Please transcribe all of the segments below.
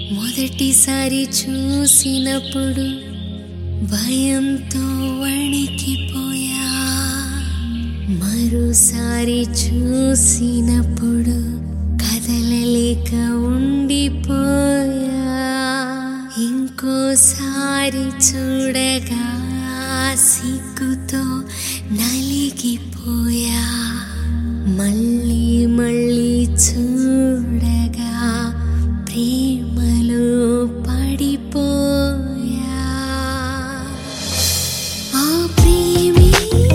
మొదటిసారి చూసినప్పుడు భయంతో వణికిపోయా మరోసారి చూసినప్పుడు కదలలేక ఉండిపోయా ఇంకోసారి చూడగా సిగ్గుతో నలిగిపోయా మళ్ళీ మళ్ళీ చూడగా ప్రేమలో పడిపోయా ఆ ప్రేమే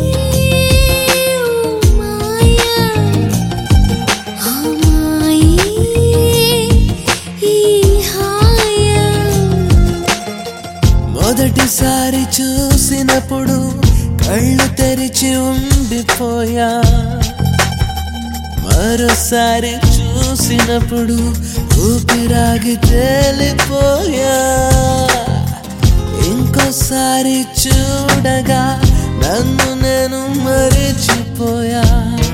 ఓ మాయా ఆ మాయే ఈ హాయా మొదటిసారి చూసినప్పుడు కళ్ళు తెరిచి ఉండిపోయా మరోసారి చూసినప్పుడు ఊపిరాగి తేలిపోయా ఇంకోసారి చూడగా నన్ను నేను మరిచిపోయా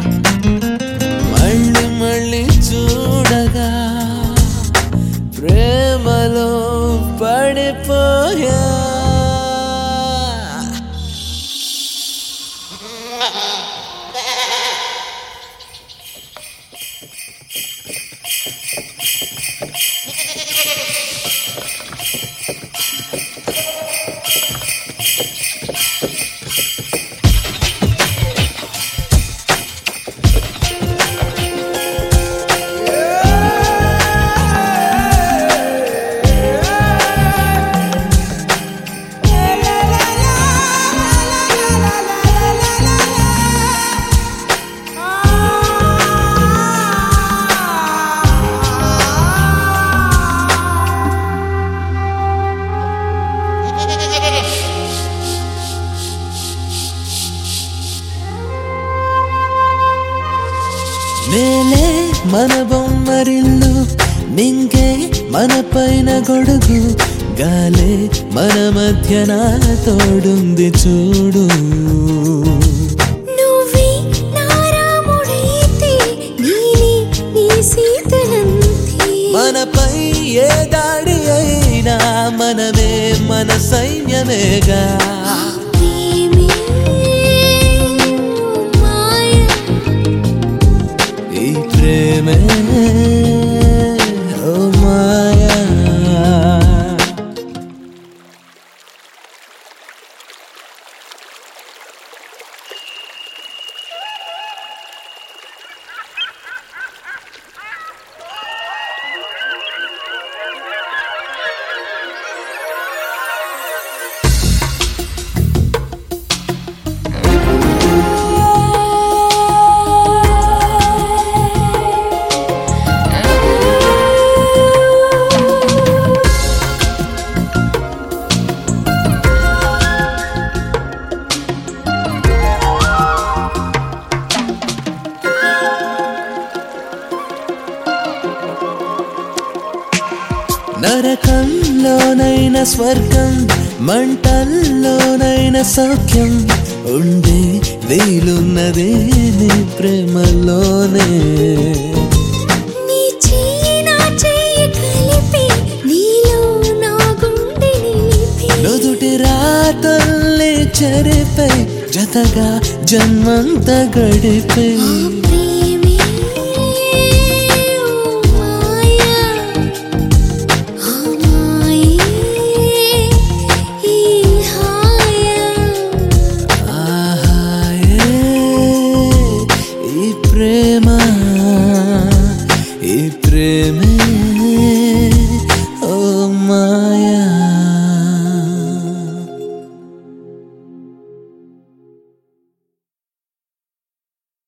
మళ్ళీ మళ్ళీ చూడగా ప్రేమలో పడిపోయా నేలే మన బొమ్మరిల్లు నింగే మన పైన గొడుగు గాలే మన మధ్యన తోడుంది చూడు నువ్వే నా రాముడైతే నేనే నీ సీతనంతే మనపై ఏ దాడి అయినా మనమే మన సైన్యమేగా ప్రేమే ఓ మాయా ఈ ప్రేమే ఓ మాయా నరకంలోనైన స్వర్గం మంటల్లోనైన సౌఖ్యం ఉండే వీలున్నదే నీ ప్రేమలోనే నీ చెయ్యి నా చెయ్యి కలిపి నీలో నా గుండె నిలిపి నుదుటి రాతల్ని చెరిపై జతగా జన్మంత గడిపే ఆ ప్రేమే ఓ మాయా ఆ మాయే ఈ హాయా ఆహాయే ఈ ప్రేమ ఈ ప్రేమే